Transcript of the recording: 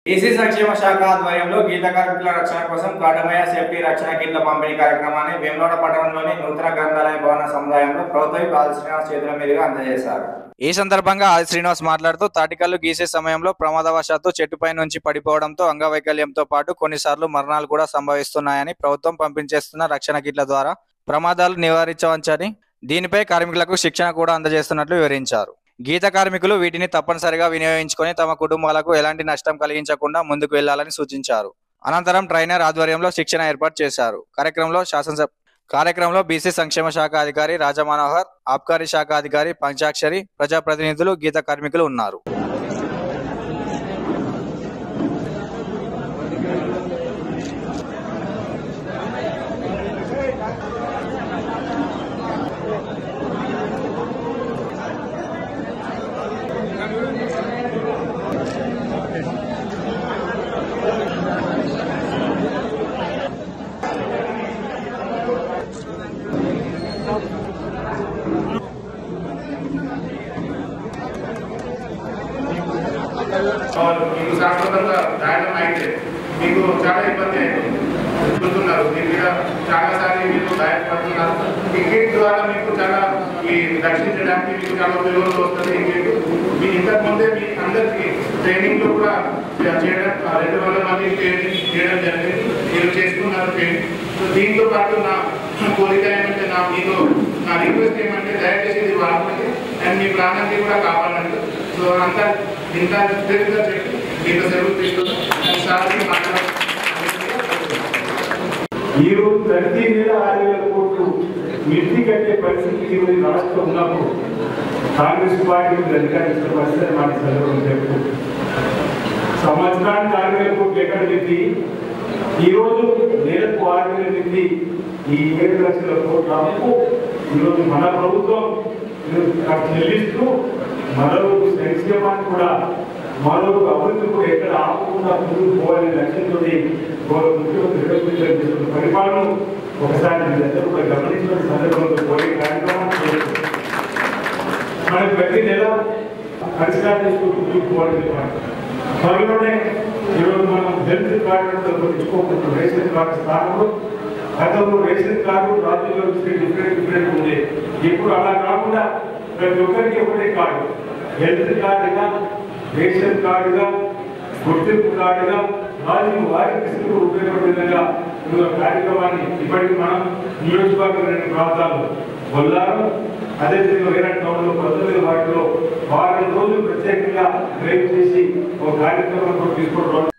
EC సంక్షేమ శాఖ ఆధ్వర్యంలో గీత కార్మికుల రక్షణ కోసం కాటమయ సేఫ్టీ రక్షణ కిట్ల పంపిణీ కార్యక్రమాన్ని వేములవాడ పట్టణంలోని నూతన గ్రంథాలయ భవన సముదాయంలో ప్రభుత్వ బాల శ్రీనివాస్ చేతుల మీదుగా అందజేశారు ఈ సందర్భంగా ఆది శ్రీనివాస్ మాట్లాడుతూ తాటికల్లు గీసే సమయంలో ప్రమాదవశాత్తు చెట్టుపై నుంచి పడిపోవడంతో అంగవైకల్యంతో పాటు కొన్నిసార్లు మరణాలు కూడా సంభవిస్తున్నాయని ప్రభుత్వం పంపించేస్తున్న రక్షణ కిట్ల ద్వారా ప్రమాదాలు నివారించవచ్చని దీనిపై కార్మికులకు శిక్షణ కూడా అందజేస్తున్నట్లు వివరించారు గీత కార్మికులు వీటిని తప్పనిసరిగా వినియోగించుకొని తమ కుటుంబాలకు ఎలాంటి నష్టం కలిగించకుండా ముందుకు వెళ్లాలని సూచించారు అనంతరం ట్రైనర్ ఆధ్వర్యంలో శిక్షణ ఏర్పాటు చేశారు కార్యక్రమంలో శాసనసభ కార్యక్రమంలో బీసీ సంక్షేమ శాఖ అధికారి రాజమనోహర్ ఆబ్కారీ శాఖ అధికారి పంచాక్షరి ప్రజాప్రతినిధులు గీత కార్మికులు ఉన్నారు వాళ్ళు మీకు శాశ్వతంగా దాయడం అయితే మీకు చాలా ఇబ్బంది అవుతుంది చూస్తున్నారు దీని మీద చాలా సార్లు మీరు గాయపడుతున్నారు ఈ కిట్ ద్వారా మీకు చాలా ఈ రక్షించడానికి మీకు చాలా ఉపయోగం వస్తుంది ఈ కిట్ మీ ఇంతకు ముందే మీ అందరికీ ట్రైనింగ్ లో కూడా చేయడం ఆ రెండు వందల మంది ట్రైనింగ్ చేయడం జరిగింది మీరు చేసుకున్నారు ట్రైనింగ్ సో దీంతో పాటు నా కోరిక ఏమంటే నా మీకు నా రిక్వెస్ట్ ఏమంటే దయచేసి ఇది వాడుకోండి అండ్ మీ ప్రాణాన్ని కూడా కాపాడండి సో అంతా ఇంత తెలివిగా చెప్పి మీతో సెలవు తీసుకుంటాం సార్ మాట్లాడారు ఈ రోజు ప్రతి నెల ఆరు వేల కోట్లు మిర్చి కట్టే పరిస్థితి ఈ రోజు రాష్ట్రం ఉన్నప్పుడు కాంగ్రెస్ పార్టీ మీద అధికారిస్తున్న పరిస్థితి మాట సందర్భం చెప్తూ సంవత్సరానికి ఆరు వేల కోట్లు ఎక్కడ పెట్టి ఈ రోజు నెలకు ఆరు వేల పెట్టి ఈ ఏడు లక్షల కోట్ల అప్పు ఈరోజు మన ప్రభుత్వం ఈరోజు చెల్లిస్తూ మరొక సంక్షేమాన్ని కూడా మరొక అభివృద్ధి కూడా ఎక్కడ ఆపకుండా ముందుకు పోవాలనే లక్ష్యంతో గౌరవ ముఖ్యమంత్రి రేవంత్ రెడ్డి గారు చేస్తున్న పరిపాలన ఒకసారి మీరందరూ కూడా గమనించిన సందర్భంలో పోయే కార్యక్రమాన్ని చేస్తున్నారు. మనకి ప్రతి నెల పరిష్కారం చేసుకుంటూ ముందుకు పోవాలని చెప్పాలి త్వరలోనే ఈరోజు మనం హెల్త్ కార్డు తెచ్చుకోకుండా రేషన్ కార్డు స్థానంలో గతంలో రేషన్ కార్డు రాజ్యంలో డిఫరెంట్ డిఫరెంట్ ఉంది ఇప్పుడు అలా కాకుండా ప్రతి ఒక్కరికి ఒకటే కార్డు హెల్త్ కార్డుగా రేషన్ కార్డుగా గుర్తింపు కార్డుగా రాజ్యం వారి స్థితిలో ఉపయోగపడే విధంగా ఈ యొక్క కార్యక్రమాన్ని ఇప్పటికి మనం నియోజకవర్గం రెండు ప్రాంతాలు బొల్లారం అదేవిధంగా వేరే టౌన్లో పంతొమ్మిది వాటిలో వారం రోజులు ప్రత్యేకంగా డ్రైవ్ చేసి ఒక కార్యక్రమం కూడా తీసుకోవడం